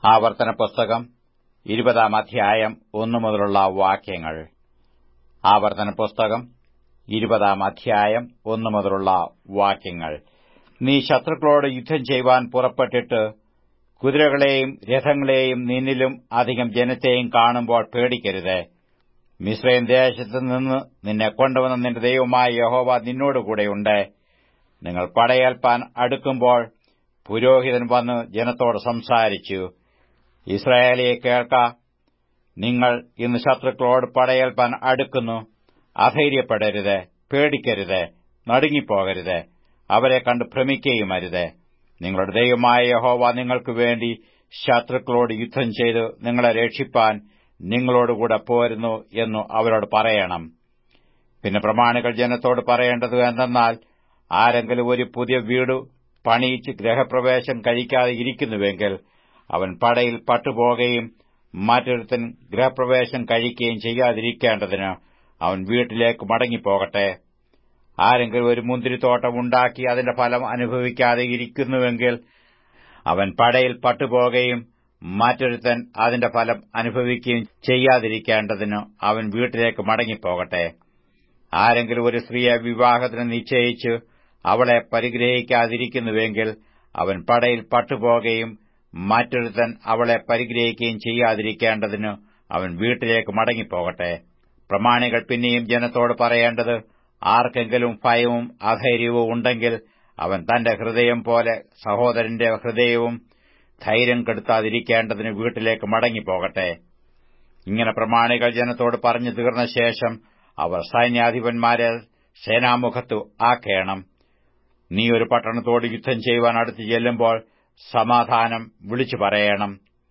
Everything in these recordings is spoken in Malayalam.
ആവർത്തന പുസ്തകം ഇരുപതാം അധ്യായം ഒന്നു മുതലുള്ള വാക്യങ്ങൾ ആവർത്തന പുസ്തകം ഇരുപതാം അധ്യായം ഒന്നു മുതലുള്ള വാക്യങ്ങൾ നീ ശത്രുക്കളോട് യുദ്ധം ചെയ്യുവാൻ പുറപ്പെട്ടിട്ട് കുതിരകളെയും രഥങ്ങളെയും നിന്നിലും അധികം ജനത്തെയും കാണുമ്പോൾ പേടിക്കരുത് മിശ്രയും ദേശത്ത് നിന്ന് നിന്നെ കൊണ്ടുവന്ന നിന്റെ ദൈവമായ യഹോവ നിന്നോടുകൂടെയുണ്ട് നിങ്ങൾ പടയേൽപ്പാൻ അടുക്കുമ്പോൾ പുരോഹിതൻ വന്ന് ജനത്തോട് സംസാരിച്ചു ഇസ്രായേലിയെ കേൾക്ക നിങ്ങൾ ഇന്ന് ശത്രുക്കളോട് പടയേൽപ്പാൻ അടുക്കുന്നു അധൈര്യപ്പെടരുത് പേടിക്കരുത് നടുങ്ങിപ്പോകരുത് അവരെ കണ്ട് ഭ്രമിക്കുകയുമരുത് നിങ്ങളുടെ ദൈവമായ യഹോവ നിങ്ങൾക്ക് വേണ്ടി ശത്രുക്കളോട് യുദ്ധം ചെയ്ത് നിങ്ങളെ രക്ഷിപ്പാൻ നിങ്ങളോടുകൂടെ പോരുന്നു എന്നു അവരോട് പറയണം പിന്നെ പ്രമാണികൾ ജനത്തോട് പറയേണ്ടത് എന്തെന്നാൽ ആരെങ്കിലും ഒരു പുതിയ വീട് പണിയിച്ച് ഗ്രഹപ്രവേശം കഴിക്കാതെ ഇരിക്കുന്നുവെങ്കിൽ അവൻ പടയിൽ പട്ടുപോകുകയും മറ്റൊരുത്തൻ ഗൃഹപ്രവേശം കഴിക്കുകയും ചെയ്യാതിരിക്കേണ്ടതിന് അവൻ വീട്ടിലേക്ക് മടങ്ങിപ്പോകട്ടെ ആരെങ്കിലും ഒരു മുന്തിരിത്തോട്ടം ഉണ്ടാക്കി അതിന്റെ ഫലം അനുഭവിക്കാതെ ഇരിക്കുന്നുവെങ്കിൽ അവൻ പടയിൽ പട്ടുപോകുകയും മറ്റൊരുത്തൻ അതിന്റെ ഫലം അനുഭവിക്കുകയും ചെയ്യാതിരിക്കേണ്ടതിന് അവൻ വീട്ടിലേക്ക് മടങ്ങിപ്പോകട്ടെ ആരെങ്കിലും ഒരു സ്ത്രീയെ വിവാഹത്തിന് നിശ്ചയിച്ച് അവളെ പരിഗ്രഹിക്കാതിരിക്കുന്നുവെങ്കിൽ അവൻ പടയിൽ പട്ടുപോകുകയും മറ്റൊരുത്തൻ അവളെ പരിഗ്രഹിക്കുകയും ചെയ്യാതിരിക്കേണ്ടതിന് അവൻ വീട്ടിലേക്ക് മടങ്ങിപ്പോകട്ടെ പ്രമാണികൾ പിന്നെയും ജനത്തോട് പറയേണ്ടത് ആർക്കെങ്കിലും ഭയവും അധൈര്യവും ഉണ്ടെങ്കിൽ അവൻ തന്റെ ഹൃദയം പോലെ സഹോദരന്റെ ഹൃദയവും ധൈര്യം കെടുത്താതിരിക്കേണ്ടതിന് വീട്ടിലേക്ക് മടങ്ങിപ്പോകട്ടെ ഇങ്ങനെ പ്രമാണികൾ ജനത്തോട് പറഞ്ഞു തീർന്ന ശേഷം അവർ സൈന്യാധിപന്മാരെ സേനാമുഖത്ത് ആക്കേണം നീ ഒരു പട്ടണത്തോട് യുദ്ധം ചെയ്യുവാൻ അടുത്ത് ചെല്ലുമ്പോൾ സമാധാനം വിളിച്ചു പറയണം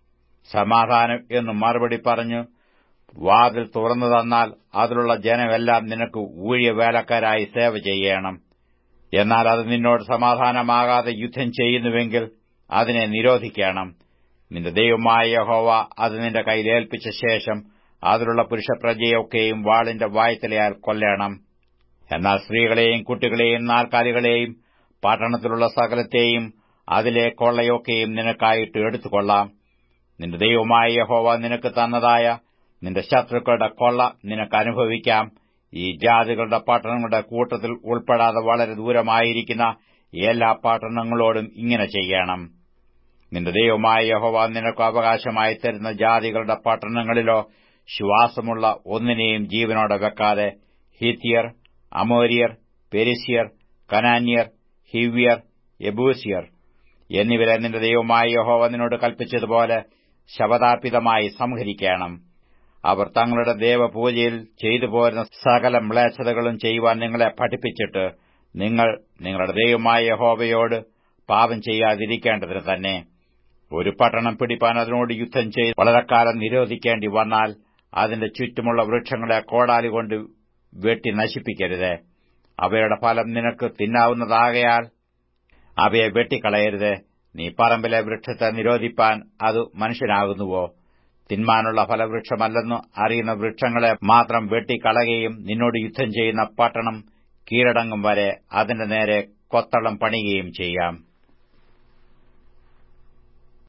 സമാധാനം എന്ന് മറുപടി പറഞ്ഞു വാതിൽ തുറന്നു തന്നാൽ അതിലുള്ള ജനമെല്ലാം നിനക്ക് ഊഴിയ വേലക്കാരായി സേവ ചെയ്യണം എന്നാൽ അത് നിന്നോട് സമാധാനമാകാതെ യുദ്ധം ചെയ്യുന്നുവെങ്കിൽ അതിനെ നിരോധിക്കണം നിന്റെ ദൈവമായ യഹോവ അത് നിന്റെ കയ്യിലേൽപ്പിച്ച ശേഷം അതിലുള്ള പുരുഷപ്രജയൊക്കെയും വാളിന്റെ വായ്ത്തലയാൽ കൊല്ലണം എന്നാൽ സ്ത്രീകളെയും കുട്ടികളെയും നാൽക്കാലികളെയും പട്ടണത്തിലുള്ള സകലത്തെയും അതിലെ കൊള്ളയൊക്കെയും നിനക്കായിട്ട് എടുത്തുകൊള്ളാം നിന്റെ ദൈവമായ യഹോവ നിനക്ക് തന്നതായ നിന്റെ ശത്രുക്കളുടെ കൊള്ള നിനക്ക് അനുഭവിക്കാം ഈ ജാതികളുടെ പട്ടണങ്ങളുടെ കൂട്ടത്തിൽ ഉൾപ്പെടാതെ വളരെ ദൂരമായിരിക്കുന്ന എല്ലാ പട്ടണങ്ങളോടും ഇങ്ങനെ ചെയ്യണം നിന്റെ ദൈവമായ യഹോവ നിനക്ക് അവകാശമായി തരുന്ന ജാതികളുടെ പട്ടണങ്ങളിലോ ശ്വാസമുള്ള ഒന്നിനെയും ജീവനോടെ വെക്കാതെ ഹിത്യർ അമോരിയർ പെരിസ്യർ കനാന്യർ ഹിവ്യർ യബൂസിയർ എന്നിവരെ നിന്റെ ദൈവമായ യഹോവ നിന്നോട് കൽപ്പിച്ചതുപോലെ ശവതാർപ്പിതമായി സംഹരിക്കണം അവർ തങ്ങളുടെ ദേവപൂജയിൽ ചെയ്തു പോരുന്ന സകല മ്ലേച്ഛതകളും ചെയ്യുവാൻ നിങ്ങളെ പഠിപ്പിച്ചിട്ട് നിങ്ങൾ നിങ്ങളുടെ ദൈവമായ യഹോവയോട് പാപം ചെയ്യാതിരിക്കേണ്ടതിന് തന്നെ ഒരു പട്ടണം പിടിപ്പാൻ അതിനോട് യുദ്ധം ചെയ്ത് വളരെക്കാലം നിരോധിക്കേണ്ടി വന്നാൽ അതിന്റെ ചുറ്റുമുള്ള വൃക്ഷങ്ങളെ കോടാലി കൊണ്ട് വെട്ടി നശിപ്പിക്കരുത് അവയുടെ ഫലം നിനക്ക് തിന്നാവുന്നതാകയാൽ അവയെ വെട്ടിക്കളയരുത് നീ പറമ്പിലെ വൃക്ഷത്തെ നിരോധിപ്പാൻ അത് മനുഷ്യനാകുന്നുവോ തിന്മാനുള്ള ഫലവൃക്ഷമല്ലെന്ന് അറിയുന്ന വൃക്ഷങ്ങളെ മാത്രം വെട്ടിക്കളയുകയും നിന്നോട് യുദ്ധം ചെയ്യുന്ന പട്ടണം കീഴടങ്ങും വരെ അതിന്റെ നേരെ കൊത്തളം പണിയുകയും ചെയ്യാം